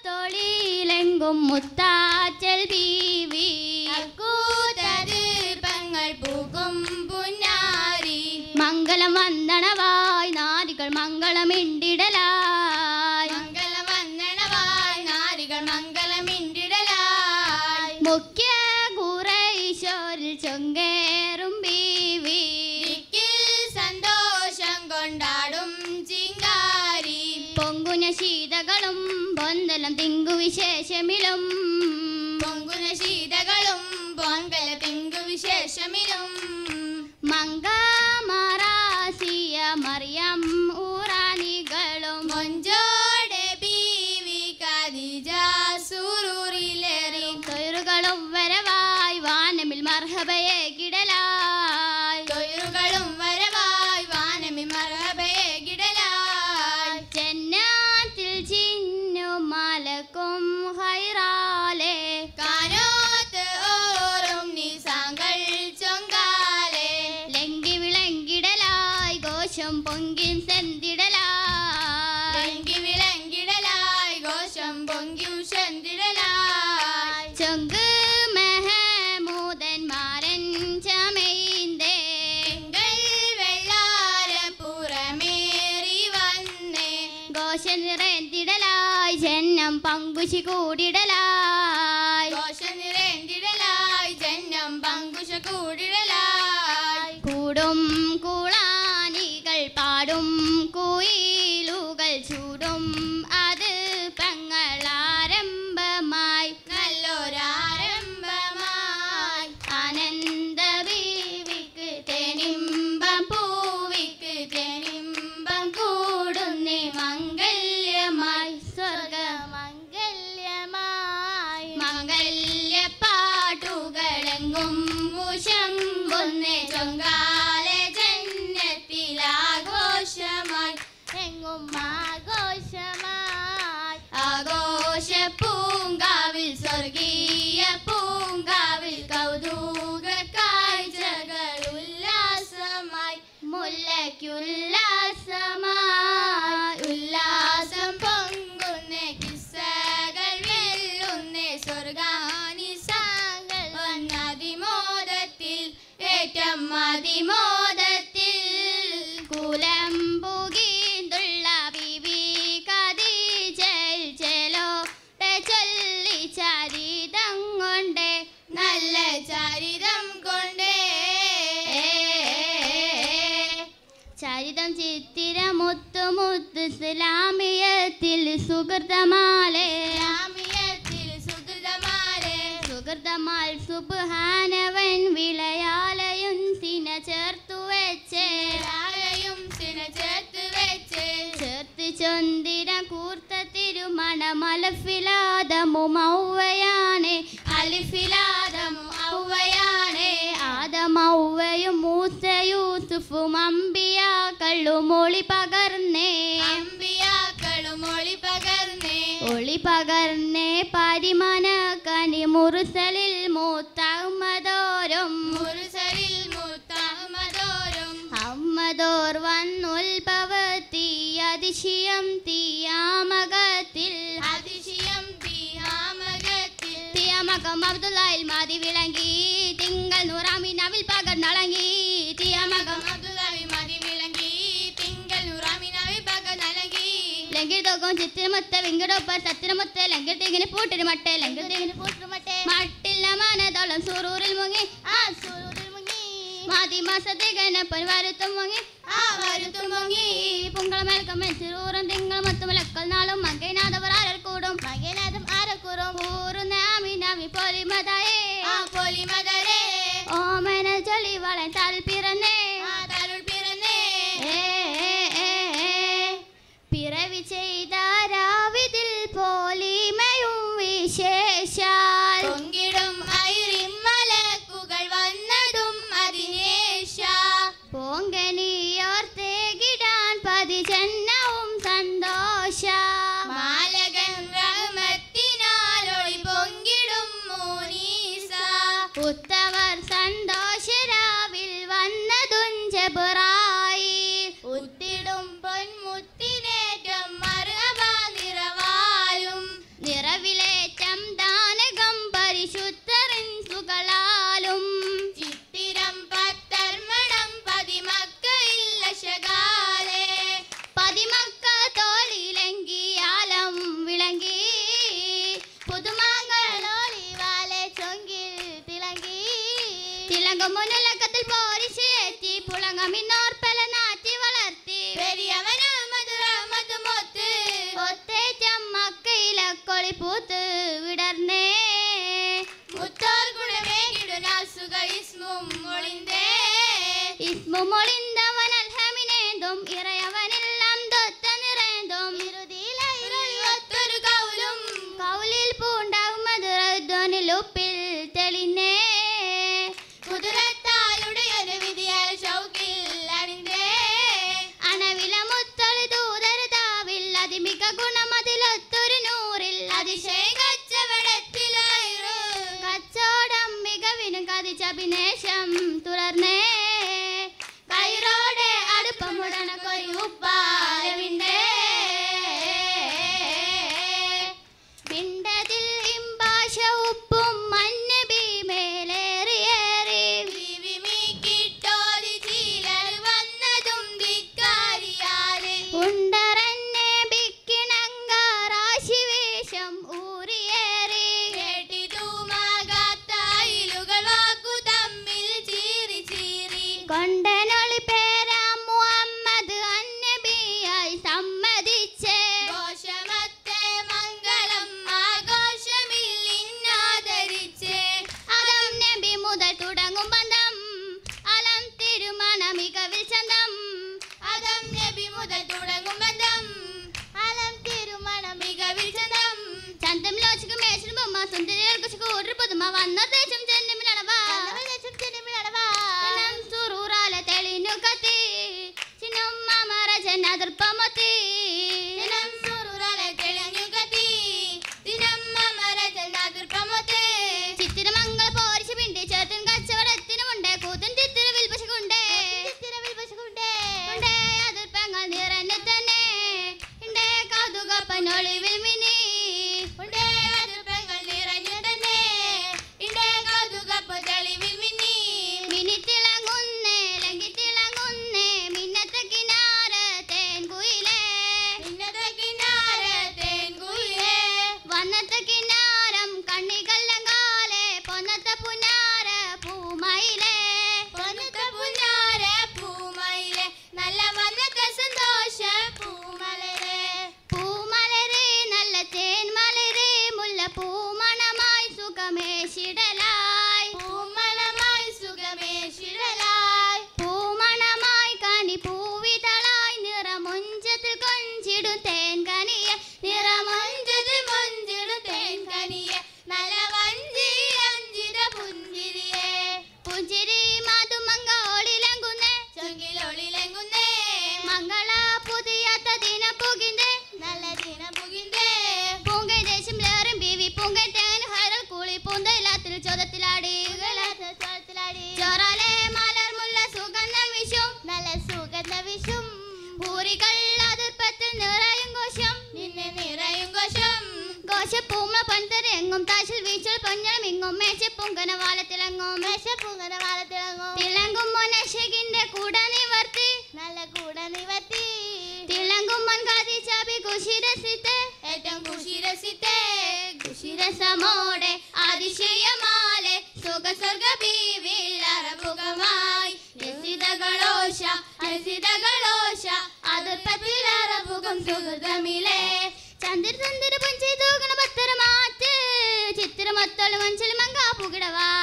തൊളിയിലെങ്കും മുത്താച്ചൽ ബീവി അക്കൂതരുപങ്ങൾ പൂക്കും പുന്നാരി മംഗളം വന്ദനവായി നാരികൾ മംഗളമിണ്ടിടലായി മംഗളവന്ദനവായി നാരികൾ മംഗളമിണ്ടിടലായി മുഖ്യ കുറൈശോരിൽ ചൊങ്കേറും ബീവി ദിക്കിൽ സന്തോഷം കൊണ്ടാടും ചിങ്കാരി പൊങ്കുന ശീതകളും പൊന്തലം തിങ്കു വിശേഷമിലും പൊങ്കുന ശീതകളും പൊങ്കല തിങ്കു വിശേഷമിലും മംഗമാറാസിയ മറിയം ഊറാനികളും മൊഞ്ചോടെ ബീവി ഖദീജ സുറൂറിലേറി തൊയറുകളും വരവായി വാനമിൽ മർഹബയെ കിടലായി തൊയറുകളും വരവായി വാനമി മറബയെ കിടലായി ജന്നാത്തിൽ ചിന്നും മലക്കും ഹൈറാലേ കാനോത്ത് ഓറും നിസാങ്കൾ ചൊങ്കാലെ ലങ്കി വിളങ്കിടലായി ഘോഷം പൊങ്കി സെന്തിടലായി ലങ്കി വിളങ്കിടലായി ഘോഷം പൊങ്കി ഉഷന്തിടലായി ചൊങ്ക് മെഹമൂദന്മാരൻ ചമൈന്തേ തിങ്കൾ വെള്ളാര പുറമേറി വന്നേ ഘോഷ നിറേന്തിടലായി ജന്നം പങ്കുശി കൂടിടലായി ഘോഷ നിറേന്തിടലായി ജന്നം പങ്കുശ കൂടിടലായി കൂടും കുളാനികൾ പാടും കുയിലുകൾ ചൂടും അത് പെങ്ങളാരംഭമായി നല്ലൊരാരംഭമായി ആനന്ദ ബീവിക്ക് തേനിമ്പം പൂവിക്ക് തേനിമ്പം കൂടുന്നേ മംഗല്യമായി സ്വർഗമംഗല്യമായി മംഗല്യ പാട്ടുകളെങ്കും മുശമ്പൊന്നേ ചൊങ്കാല ജന്യത്തിലാഘോഷമായി എങ്ങും ആഘോഷമായി ആഘോഷ പൂങ്കാവിൽ സ്വർഗീയ പൂങ്കാവിൽ കൗതുക കാഴ്ചകൾ ഉല്ലാസമായി മുല്ലയ്ക്കുല്ലാസമായി ഉല്ലാസം പൊങ്കുന്നേ കിസ്സകൾ വെല്ലുന്നേ സ്വർഗാനിസാങ്ങൾ ഒന്നതിമോദത്തിൽ ഏറ്റം അതിമോദത്തിൽ കുലം പുകീന്തുള്ള ബിബി കദീജൽ ചെലോടെ ചൊല്ലി ചരിതം കൊണ്ട് നല്ല ചരിതം കൊണ്ടേ ചരിതം ചിത്തിര മുത്തു മുത്ത് ഇസ്ലാമിയത്തിൽ സുഹൃതമാലേ രാമിയത്തിൽ സുഹൃതമാരെ സുഹൃതമാൽ സുബ്ഹാനവൻ വിളയാലയും സിന ചേർത്തു വെച്ചേ രാലയും സിന ചേർത്ത് വെച്ച് ചേർത്ത് ചൊന്തിര കൂർത്ത തിരുമണമലഫിലാദമു മൗവയാണ് അലിഫിലാദമു ഔവയാണേ ആദമൗവയും മൂസ യൂസുഫും അമ്പിയാക്കളും ഒളി പകർന്നേ അമ്പിയാക്കളും ഒളി പകർന്നേ ഒളി പകർന്നേ പരിമന കനി മുറുസലിൽ മൂത്തമ്മതോരും മുറുസലിൽ മുത്തഹമ്മദോരും അമ്മതോർ വന്നുൽഭവത്തി അതിശയം തീയാമകത്തിൽ അതിശയം തീഹാമകത്തിൽ തീയമകം അബ്ദുല്ലായിൽ മതി വിളങ്ങി തിങ്കൾ നൂറാമിനവിൽ പകർന്നളങ്ങി തീയമകം അബ്ദുല്ലാഹി മതി വിളങ്ങി തിങ്കൾ നുറാമിനാവി പക നൽകി ലങ്കിൽ തോക്കും ചിത്തിരമൊത്ത വെങ്കിടൊപ്പ സത്തിരമൊത്ത ലങ്കിൽ തിങ്ങിന് പൂട്ടിന് മട്ടെ ലങ്കിൽ തിങ്ങിന് പൂട്ടുമട്ടെ മട്ടില്ല മനതോളം സൂറൂരിൽ മുങ്ങി ആ സൂര്യൻ മുങ്ങി മാതി മാസത്തികനപ്പൻ വരുത്തും മുങ്ങി ആ വരുത്തും മുങ്ങി പൊങ്കളമേൽക്കമ്മൻ ചെറൂറും തിങ്കൾ മൊത്തമലക്കൽ നാളും മകനാഥവർ ആരൽ കൂടും മകനാഥം ആരക്കുറും ഊറുന്ന ആമിനാമി പൊലിമതായേ ആ പൊലിമതരേ ഓമന ചൊല്ലി വളൻ താൽ പിറന്നേ ആ തരുൾ പിറന്നേ ഏ, ഏ, ഏ, ഏ. പിറവി ചെയ്ത രാവിതിൽ പോലിമയും വിശേഷാൽ പൊങ്കിടും ഐറിമലക്കുകൾ വന്നതും അതിനേഷ പൊങ്കനിയോർത്തേകിടാൻ പതിജന്നവും സന്തോഷ മാലകൻ റഹ്മത്തിനാലൊളി പൊങ്കിടും മോനീസ ഉത്തവർ സന്തോഷരാവിൽ വന്നതും ജബറായി ഉത്തിടും പൊന്മുത്തിനേറ്റം മറവ നിറവാലും നിറ അമിനോർപ്പല നാറ്റി വളർത്തി പെരിയവനും മധുരമതുമൊത്ത് ഒത്തേറ്റം മക്കയിലക്കൊളി പൂത്ത് വിടർന്നേ മുത്തോർ ഗുണമേകിടുനാസുകൾ ഇസ്മും ഒളിന്തേ ഇസ്മുമൊളിന്തവൻ അൽഹമിനേന്തും ഇറയവനെല്ലാം തൊത്ത നിറേന്തും ഇരുതിയിലൊത്തൊരു കൗലും കൗലിൽ പൂണ്ടാകും മധുരധ്വനിലുപ്പിൽ തെളിഞ്ഞേ കുതിരത്താലുടയൊരു വിധിയാൽ ഷൗക്കിൽ അണിന്തേ അണവില മുത്തൊളി ദൂതരതാവിൽ അതിമിക ഗുണമതിലൊത്തൊരു നൂറിൽ അതിശയ കച്ചവടത്തിലായിരു കച്ചോടം മികവിനും കതിച്ചഭിനേഷം തുടർന്നേ കൈറോടെ അടുപ്പമുടനക്കൊരു ഉപ്പാരവിണ്ടേ പിണ്ടതിൽ ഇമ്പാശ ഉപ്പും മഞ്ഞബി മേലേറിയേറി വിവിമിക്കിട്ടോരി ചീലർ വന്നതും ധിക്കാരിയാര് ഉണ്ടറന്നെ ബിക്കിണങ്കാറാശിവേശം ഊറിയേറി കേട്ടിതുമാകാത്ത അയിലുകൾ വാക്കു തമ്മിൽ ചീറി ചീറി കൊണ്ടനൊളി പേരാം മുഹമ്മദ് അന്നബിയായി സമ്മതിച്ചേ ഘോഷമത്തെ മംഗളം ആഘോഷമില്ലിന്നാദരിച്ച് അതം നബി മുതൽ തുടങ്ങും ബന്ധം അലം തിരുമണ മികവിൽ ചന്തം അതം നബി മുതൽ തുടങ്ങും ബന്ധം അലം തിരുമണ മികവിൽ ചന്തം ചന്തം ലോചിക്ക് മേശന് ബൊമ്മ സുന്ദരികൾക്ക് കൂട്ടർ പുതുമ വന്ന ദേശം ജന്മിലടവാ ജനം സുറൂറാല തെളിഞ്ഞു കത്തി ചിന്നും മാമറ ജനാതിർപ്പമത്തി ദിനം സുറുറല തെളിഞ്ഞു കത്തി ദിനം മമര ജനാതിർപ്പമത്തെ ചിത്തിരമംഗൾ പോരിച്ച് പിണ്ടി ചേർത്തൻ കച്ചവടത്തിനുമുണ്ട് കൂത്തൻ ചിത്തിര വിൽപശുണ്ടേ ഉണ്ടേ അതിർപ്പങ്ങൾ നിറഞ്ഞു തന്നെ ഉണ്ടേ കൗതുകപ്പനൊളിവിൽ മിനി ഉണ്ടേ അതിർപ്പങ്ങൾ നിറഞ്ഞു തന്നെ ഇണ്ടേ കൗതുകപ്പ് തെളിവിൽ മിന്നി മിനി തിളങ്ങുന്നേ ലങ്കി തിളങ്ങുന്നേ മിന്നത്തെ കിനാര തേൻ കുയിലേ ഇന്നത്തെ കിനാര തേൻകുയിലേ വന്നത്തെ കിനാരം കണ്ണികല്ലങ്കാലെ പൊന്നത്തെ പുനാര പൂമയിലേ പൊന്നത്തെ പുന്നാര പൂമയിലെ നല്ല വന്നത്തെ സന്തോഷ പൂമലരെ പൂമലരേ നല്ല തേൻ മലരേ മുല്ല പൂമണമായി സുഖമേശിടലായി പൂമലമായി സുഖമേശിടലായി പൂമണമായി കനി പൂവിതളായി നിറമൊഞ്ചത്തിൽ കൊഞ്ചിടും തേൻ കനിയ നിറമൊഞ്ച മൊഞ്ചത് മൊഞ്ചിടു തേൻകനിയെ നല്ല വഞ്ചി അഞ്ചിത പുഞ്ചിരിയെ പുഞ്ചിരി മധുമങ്കോളിലങ്കുന്നേ ചൊങ്കിലൊളിലെങ്കുന്നേ മംഗള പുതിയാത്ത ദിന പുകിന്തേ നല്ല ദിന പുകിന്തേ പൂങ്കൈ ദേശം ലേറും ബീവി പൂങ്കൈ തേൻ ഹരൽ കൂളി പൂന്തയിലാത്തിൽ ചോദത്തിലാടി ചോറാലെ മലർ മുല്ല സുഗന്ധം വിഷും നല്ല സുഗന്ധ വിഷും പൂരികൾ അതിർപ്പത്തിൽ നിറയും കോശം നിന്നെ നിറയും കോശം കോശപ്പൂമ പന്തരെങ്ങും താശിൽ വീച്ചൽ പൊഞ്ഞളും ഇങ്ങും മേശപ്പൂങ്കന വാലത്തിളങ്ങും വിഷപ്പൂങ്ങന വാലത്തിളങ്ങും തിളങ്ങും മോനശകിന്റെ കൂട നിവർത്തി നല്ല കൂട നിവർത്തി തിളങ്ങും മൻ കാതി ചാപി കുശിരസിത്തെ ഏറ്റവും കുശിരസിത്തേ കുശിരസമോടെ അതിശയമാലെ സുഖ സ്വർഗ ബീവിൽ അറബുകമായി രസിതകളോഷ രസിതകളോഷ അതിർപ്പത്തിൽ അറബുകം സുഹൃതമിലേ ചന്ദ്ര ചന്ദ്ര പുഞ്ചി തൂകണ പത്തര മാറ്റ് ചിത്രമൊത്തോളം മഞ്ചൽ മങ്കാ പുകിടവാ